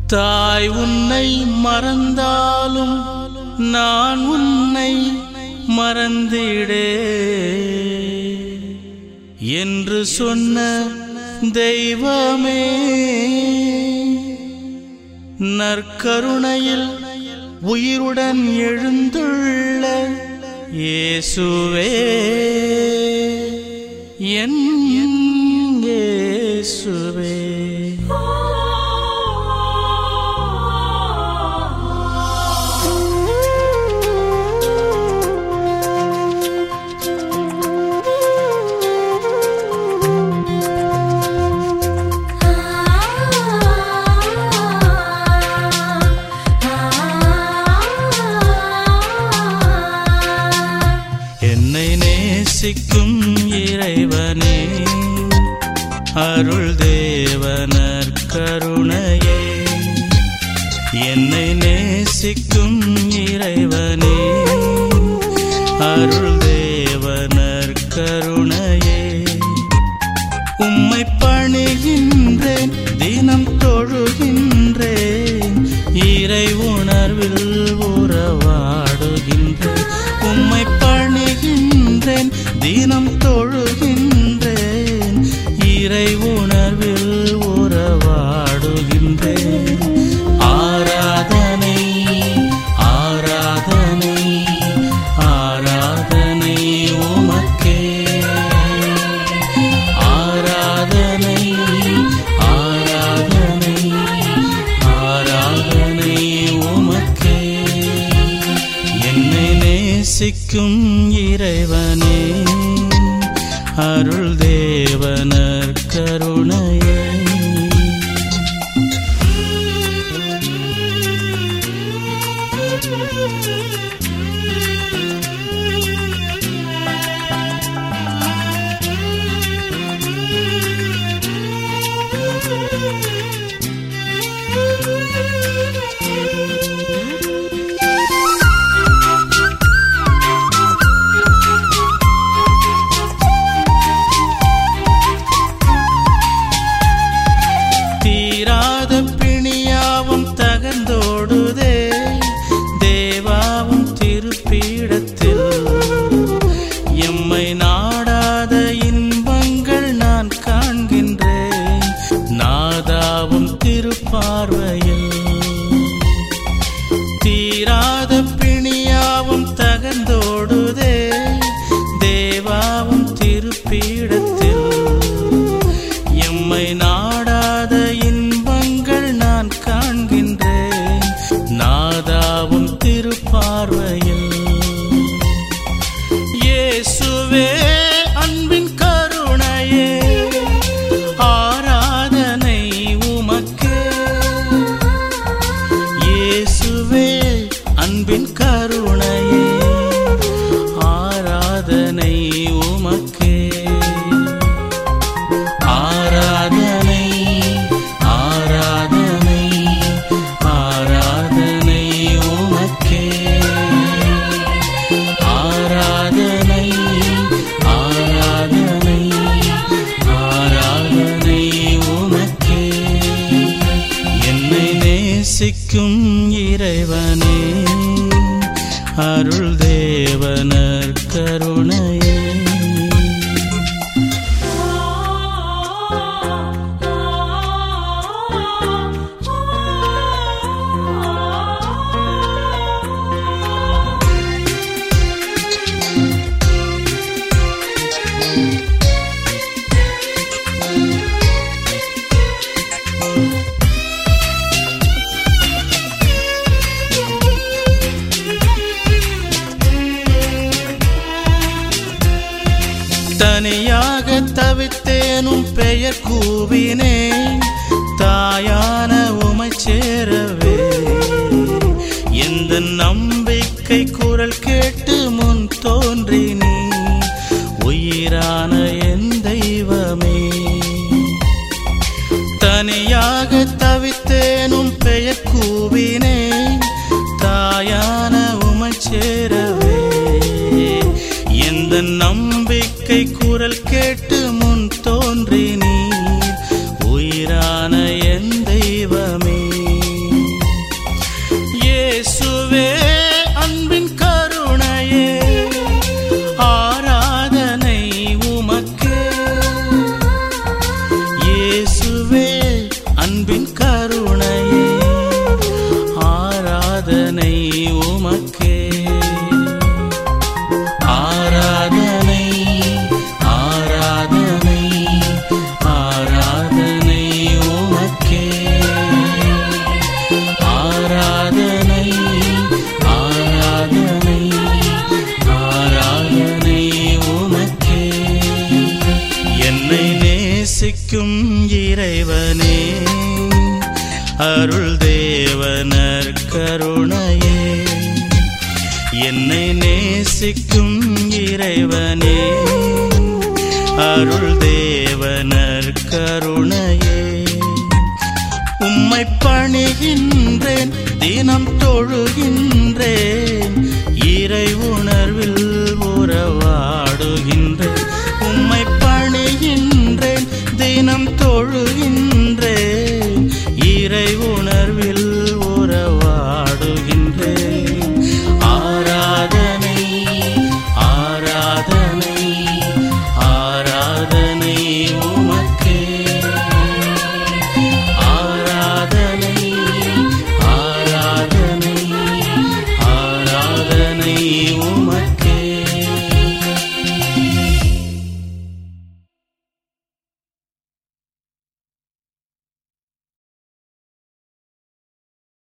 தாய் உன்னை மறந்தாலும் நான் உன்னை மறந்திடே என்று சொன்ன தெய்வமே நற்கருணையில் உயிருடன் எழுந்துள்ள இயேசுவே என் இயேசுவே என்னை நேசிக்கும் இறைவனே அருள் தேவனர் கருணையே என்னை நேசிக்கும் இறைவனே அருள் தேவனர் கருணையே உம்மை பணிகின்றேன் தினம் தொழுகின்றேன் இறை உணர்வில் உறவாடுகின்றேன் உம்மை பணிகின்றேன் தினம் தொழுகின்றேன் இறை உணர்வில் உறவாடுகின்றேன் ஆராதனை ஆராதனை ஆராதனை உமக்கே ஆராதனை ஆராதனை ஆராதனை உமக்கே என்னை நேசிக்கும் இறைவனே அருள் தேவனர் கருணையே தீராத பிணியாவும் தகர்ந்தோடுதே தேவாவும் திருப்பீடத்தில் எம்மை நாடாத இன்பங்கள் நான் காண்கின்றேன் நாதாவும் திருப்பார்வையில் தீராத பிணியாவும் தகர்ந்தோடுதே தேவாவும் திருப்பீடத்தில் எம்மை நாடாத இன்பங்கள் நான் காண்கின்றேன் நாதாவும் திருப்பார்வையில் இயேசுவே அன்பின் கருணையே ஆராதனை உமக்கே இயேசுவே அன்பின் கருணையே ஆராதனை உமக்கே ஆராதனை ஆராதனை ஆராதனை உமக்கே ஆராதனை ஆராதனை ஆராதனை உமக்கே என்னை நேசிக்கும் இறைவனே அருள் தேவனர் கருணையே தனியாக தவித்தேனும் பெயர் கூவினேன் தாயான உமை சேரவே எந்த நம்பிக்கை குரல் கேட்டு முன் தோன்றி நீ உயிரான என் தெய்வமே தனியாக தவித்தேனும் பெயர் கூவினேன் தாயான உமை சேரவே எந்த நம்பிக்கை குரல் கேட்டு முன் தோன்றி நீ உயிரான என் தெய்வமே அருள் தேவனர் கருணையே என்னை நேசிக்கும் இறைவனே அருள் தேவனர் கருணையே உம்மை பணிகின்றேன் தினம் தொழுகின்றேன் இறை உணர்வில் உறவாடுகின்றேன் உம்மை பணிகின்றேன் தினம் தொழுகின்றேன் இறை உணர்வில் உறவாடுகின்றேன் ஆராதனை ஆராதனை ஆராதனை உமக்கே ஆராதனை ஆராதனை ஆராதனை